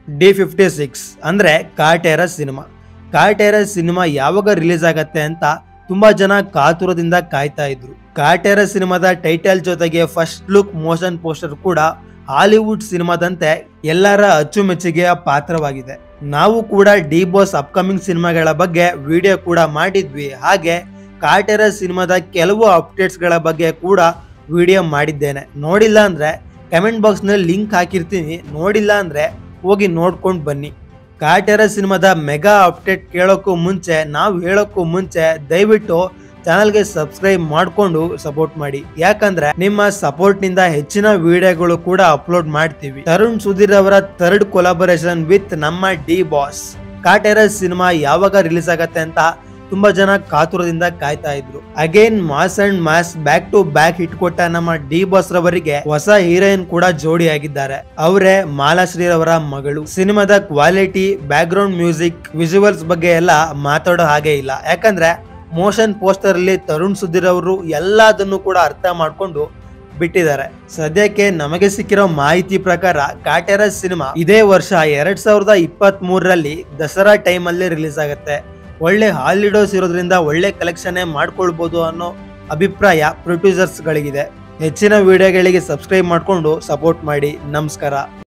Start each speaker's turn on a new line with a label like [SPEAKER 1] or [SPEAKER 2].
[SPEAKER 1] D fifty six ಅಂದ್ರೆ Kaatera cinema Kaatera cinema ಯಾವಾಗ release ಆಗತ್ತೆ ಅಂತ ತುಂಬಾ ಜನ ಕಾತುರದಿಂದ ಕಾಯ್ತಾ ಇದ್ರು ಕಾಟೇರ ಸಿನಿಮಾದ ಟೈಟಲ್ ಜೊತೆಗೆ ಫಸ್ಟ್ ಲುಕ್ ಮೋಷನ್ ಪೋಸ್ಟರ್ ಕೂಡ ಹಾಲಿವುಡ್ ಸಿನಿಮಾದಂತೆ ಎಲ್ಲರ ಅಚ್ಚುಮೆಚ್ಚುಗೆಯ ಪಾತ್ರವಾಗಿದೆ ನಾವು ಕೂಡ ಡಿ ಬಾಸ್ ಅಪ್ಕಮಿಂಗ್ ಸಿನಿಮಾಗಳ ಬಗ್ಗೆ ವಿಡಿಯೋ ಕೂಡ ಮಾಡಿದ್ವಿ ಹಾಗೆ ಕಾಟೇರ ಸಿನಿಮಾದ ಕೆಲವು ಅಪ್ಡೇಟ್ಸ್ ಗಳ ಬಗ್ಗೆ ಕೂಡ ವಿಡಿಯೋ ಮಾಡಿದ್ದೇನೆ ನೋಡಿಲ್ಲ ಅಂದ್ರೆ ಕಮೆಂಟ್ ಬಾಕ್ಸ್ ನಲ್ಲಿ ಲಿಂಕ್ ಹಾಕಿರ್ತೀನಿ ನೋಡಿಲ್ಲ ಅಂದ್ರೆ ಹೋಗಿ ನೋಡ್ಕೊಂಡು ಬನ್ನಿ ಕಾಟೇರ ಸಿನಿಮಾದ ಮೆಗಾ ಅಪ್ಡೇಟ್ ಕೇಳೋಕ್ಕೂ ಮುಂಚೆ ನಾವು ಹೇಳೋಕ್ಕೂ ಮುಂಚೆ ದಯವಿಟ್ಟು ಚಾನಲ್ಗೆ ಸಬ್ಸ್ಕ್ರೈಬ್ ಮಾಡಿಕೊಂಡು ಸಪೋರ್ಟ್ ಮಾಡಿ ಯಾಕಂದ್ರೆ ನಿಮ್ಮ ಸಪೋರ್ಟ್ ನಿಂದ ಹೆಚ್ಚಿನ ವಿಡಿಯೋಗಳು ಕೂಡ ಅಪ್ಲೋಡ್ ಮಾಡ್ತೀವಿ ತರುಣ್ ಸುಧೀರ್ ಅವರ ಥರ್ಡ್ ಕೊಲಾಬರೇಷನ್ ವಿತ್ ನಮ್ಮ ಡಿ ಬಾಸ್ ಕಾಟೇರ ಸಿನಿಮಾ ಯಾವಾಗ ರಿಲೀಸ್ ಆಗತ್ತೆ ಅಂತ ತುಂಬಾ ಜನ ಕಾತುರದಿಂದ ಕಾಯ್ತಾ ಇದ್ರು again mass and mass back to back hit ಕೊಟ್ಟ ನಮ್ಮ ಡಿ ಬಾಸ್ ರವರಿಗೆ ಹೊಸ ಹೀರೋಯಿನ್ ಕೂಡ ಜೋಡಿ ಆಗಿದ್ದಾರೆ ಅವರೇ ಮಾಲಾಶ್ರೀ ಅವರ ಮಗಳು ಸಿನಿಮಾದ quality background music visuals ಬಗ್ಗೆ ಎಲ್ಲ ಮಾತಾಡೋ ಹಾಗೆ ಇಲ್ಲ ಯಾಕಂದ್ರೆ ಮೋಷನ್ ಪೋಸ್ಟರ್ ಅಲ್ಲಿ ತರುಣ್ ಸುಧೀರ್ ಅವರು ಎಲ್ಲದನ್ನು ಕೂಡ ಅರ್ಥ ಮಾಡ್ಕೊಂಡು ಬಿಟ್ಟಿದ್ದಾರೆ ಸದ್ಯಕ್ಕೆ ನಮಗೆ ಸಿಕ್ಕಿರೋ ಮಾಹಿತಿ ಪ್ರಕಾರ ಕಾಟೇರ ಸಿನಿಮಾ ಇದೇ ವರ್ಷ ಎರಡ್ ಸಾವಿರದ ಇಪ್ಪತ್ತ್ ಮೂರರಲ್ಲಿ ದಸರಾ ಟೈಮ್ ಅಲ್ಲಿ ರಿಲೀಸ್ ಆಗುತ್ತೆ ಒಳ್ಳೆ ಹಾಲಿಡೋಸ್ ಇರೋದ್ರಿಂದ ಒಳ್ಳೆ ಕಲೆಕ್ಷನ್ ಮಾಡ್ಕೊಳ್ಬೋದು ಅನ್ನೋ ಅಭಿಪ್ರಾಯ ಪ್ರೊಡ್ಯೂಸರ್ಸ್ ಗಳಿಗಿದೆ ಹೆಚ್ಚಿನ ವಿಡಿಯೋಗಳಿಗೆ ಸಬ್ಸ್ಕ್ರೈಬ್ ಮಾಡಿಕೊಂಡು ಸಪೋರ್ಟ್ ಮಾಡಿ ನಮಸ್ಕಾರ